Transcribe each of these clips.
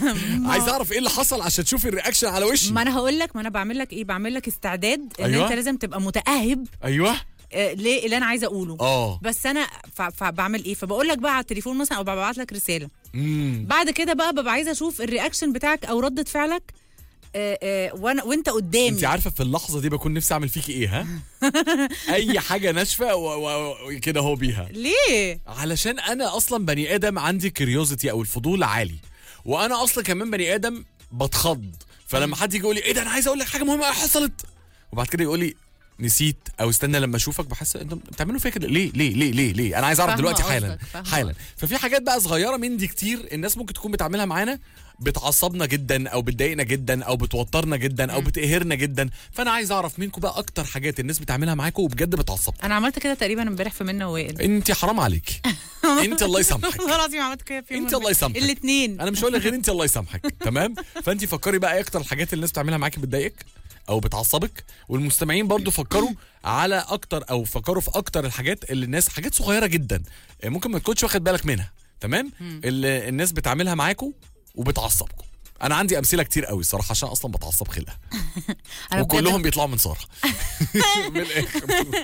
عايز اعرف ايه اللي حصل عشان تشوف الرياكشن على وشي ما انا هقول لك ما انا بعمل لك ايه بعمل لك استعداد ان أيوة. انت لازم تبقى متاهب ايوه آه، ليه اللي انا عايزه اقوله اه بس انا ف- فبعمل ايه فبقول لك بقى على التليفون مثلا او ببعت لك رساله امم بعد كده بقى ببقى عايزه اشوف الرياكشن بتاعك او رده فعلك آه، آه، وانا وانت قدامي انت عارفه في اللحظه دي بكون نفسي اعمل فيكي ايه ها اي حاجه ناشفه و- و- وكده هو بيها ليه علشان انا اصلا بني ادم عندي كيوريوزيتي او الفضول عالي وانا اصلا كمان بني ادم بتخض فلما حد يجي يقول لي ايه ده انا عايز اقول لك حاجه مهمه حصلت وبعد كده يقول لي نسيت او استنى لما اشوفك بحس انت بتعملوا فيا كده ليه ليه ليه ليه ليه انا عايز اعرف فاهمة دلوقتي حالا قصدك، فاهمة حالا ففي حاجات بقى صغيره من دي كتير الناس ممكن تكون بتعملها معانا بتعصبنا جدا او بتضايقنا جدا او بتوترنا جدا او بتقهرنا جدا فانا عايز اعرف منكم بقى اكتر حاجات الناس بتعملها معاكم وبجد بتعصبكم انا عملت كده تقريبا امبارح في منى ووائل انت حرام عليك انت الله يسامحك والله العظيم عملت كده في انت الله يسامحك الاثنين انا مش هقول لك غير انت الله يسامحك تمام فانت فكري بقى ايه اكتر الحاجات اللي الناس بتعملها معاكي بتضايقك او بتعصبك والمستمعين برضو فكروا على اكتر او فكروا في اكتر الحاجات اللي الناس حاجات صغيره جدا ممكن ما تكونش واخد بالك منها تمام اللي الناس بتعملها معاكم وبتعصبكم انا عندي امثله كتير قوي الصراحه عشان اصلا بتعصب خلقها أنا بجد- وكلهم بيطلعوا من ساره من الاخر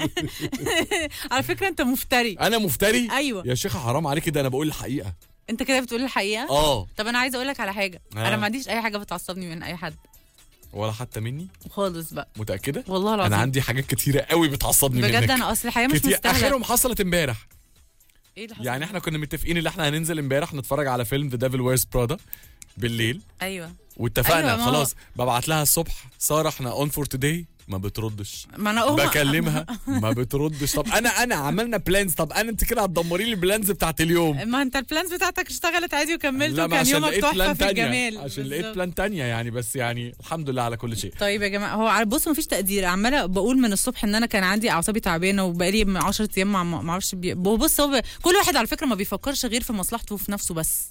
على فكره انت مفتري انا مفتري أيوة. يا شيخه حرام عليك ده انا بقول الحقيقه انت كده بتقول الحقيقه اه طب انا عايزه اقول لك على حاجه آه. انا ما عنديش اي حاجه بتعصبني من اي حد ولا حتى مني خالص بقى متاكده والله العظيم انا عندي حاجات كتيره قوي بتعصبني منك بجد انا اصل الحياه مش كتير مستاهله اخرهم حصلت امبارح ايه اللي حصل يعني احنا كنا متفقين ان احنا هننزل امبارح نتفرج على فيلم ذا ديفل ويرز برادا بالليل ايوه واتفقنا أيوة، ما هو- خلاص ببعت لها الصبح ساره احنا اون فور توداي ما بتردش ما انا أقوم بكلمها ما بتردش طب انا انا عملنا بلانز طب انا انت كده هتدمري لي البلانز بتاعت اليوم ما انت البلانز بتاعتك اشتغلت عادي وكملت لا ما وكان عشان يومك لقيت تحفه بلان في تانية الجمال عشان لقيت بالظبط. بلان تانية يعني بس يعني الحمد لله على كل شيء طيب يا جماعه هو على- بص مفيش تقدير عماله بقول من الصبح ان انا كان عندي اعصابي تعبانه وبقالي من 10 ايام ما ما اعرفش بي... هو بص هو ب... كل واحد على فكره ما بيفكرش غير في مصلحته وفي نفسه بس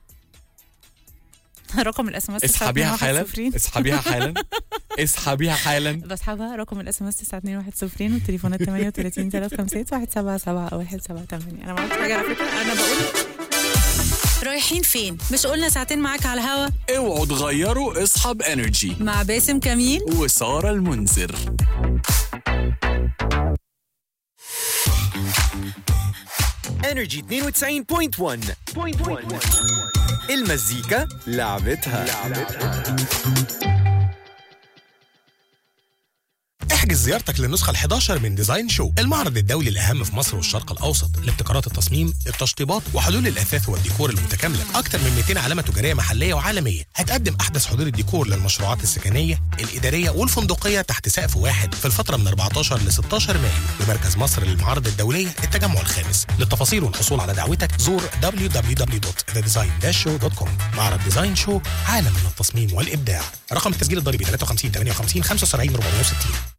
رقم الاس ام اس اسحبيها حالا اسحبيها حالا اسحبيها حالا بسحبها رقم الاس ام اس 9210 والتليفونات 38 356 177 او 178 انا ما عملتش حاجه على فكره انا بقول رايحين فين؟ مش قلنا ساعتين معاك على الهوا اوعوا تغيروا اصحاب انرجي مع باسم كمين وساره المنذر انرجي 92.1 المزيكا لعبتها احجز زيارتك للنسخة ال11 من ديزاين شو المعرض الدولي الأهم في مصر والشرق الأوسط لابتكارات التصميم التشطيبات وحلول الأثاث والديكور المتكاملة أكثر من 200 علامة تجارية محلية وعالمية هتقدم أحدث حلول الديكور للمشروعات السكنية الإدارية والفندقية تحت سقف واحد في الفترة من 14 ل 16 مايو بمركز مصر للمعارض الدولية التجمع الخامس للتفاصيل والحصول على دعوتك زور www.thedesign-show.com معرض ديزاين شو عالم من التصميم والإبداع رقم التسجيل الضريبي 53 58 75 460